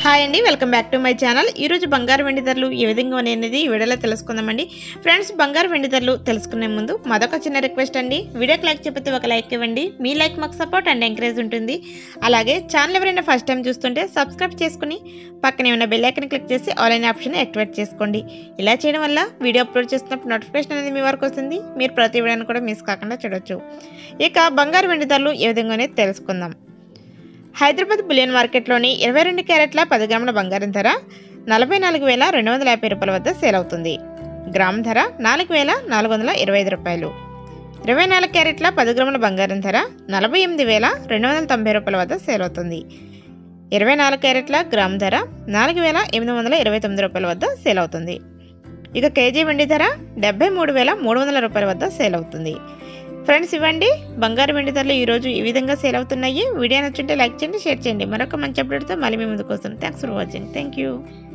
hi అండి welcome back to my channel ఈరోజు బంగారు వెండి ధరలు ఏ విధంగా అనేది ఈ వీడియోలో తెలుసుకుందామండి ఫ్రెండ్స్ బంగారు వెండి ధరలు తెలుసుకునే ముందు మరొక చిన్న రిక్వెస్ట్ అండి వీడియోకి లైక్ చెప్పితే ఒక లైక్ ఇవ్వండి మీ లైక్ మాకు సపోర్ట్ అండ్ ఎంకరేజ్ ఉంటుంది అలాగే ఛానల్ ఎవరైనా ఫస్ట్ టైం చూస్తుంటే సబ్స్క్రైబ్ చేసుకుని పక్కనే ఉన్న బెల్ ఐకన్ క్లిక్ చేసి ఆల్ అయిన ఆప్షన్ యాక్టివేట్ చేసుకోండి ఇలా చేయడం వల్ల వీడియో అప్లోడ్ చేస్తున్నప్పుడు నోటిఫికేషన్ అనేది మీ వరకు వస్తుంది మీరు ప్రతి వీడియోని కూడా మిస్ కాకుండా చూడొచ్చు ఇక బంగారు వెండి ధరలు ఏ విధంగా అనేది తెలుసుకుందాం హైదరాబాద్ బులియన్ మార్కెట్లోని ఇరవై రెండు క్యారెట్ల పది గ్రాముల బంగారం ధర నలభై నాలుగు వేల రెండు వందల యాభై రూపాయల వద్ద సేల్ అవుతుంది గ్రామ్ ధర నాలుగు వేల నాలుగు వందల ఇరవై ఐదు రూపాయలు ఇరవై నాలుగు క్యారెట్ల పది గ్రాముల బంగారం ధర నలభై ఎనిమిది వేల రెండు వందల తొంభై రూపాయల వద్ద సేల్ అవుతుంది ఇరవై నాలుగు క్యారెట్ల గ్రామ్ ధర నాలుగు వేల ఎనిమిది వందల ఇరవై తొమ్మిది రూపాయల వద్ద సేల్ అవుతుంది ఇక కేజీ వెండి ధర డెబ్బై మూడు వేల మూడు వందల రూపాయల వద్ద సేల్ అవుతుంది ఫ్రెండ్స్ ఇవ్వండి బంగారు వెండి ధరలు ఈరోజు ఈ విధంగా సేల్ అవుతున్నాయి వీడియో నచ్చుంటే లైక్ చేయండి షేర్ చేయండి మరొక మంచి అప్డేట్తో మళ్ళీ మీ ముందుకు వస్తాను thanks for watching thank you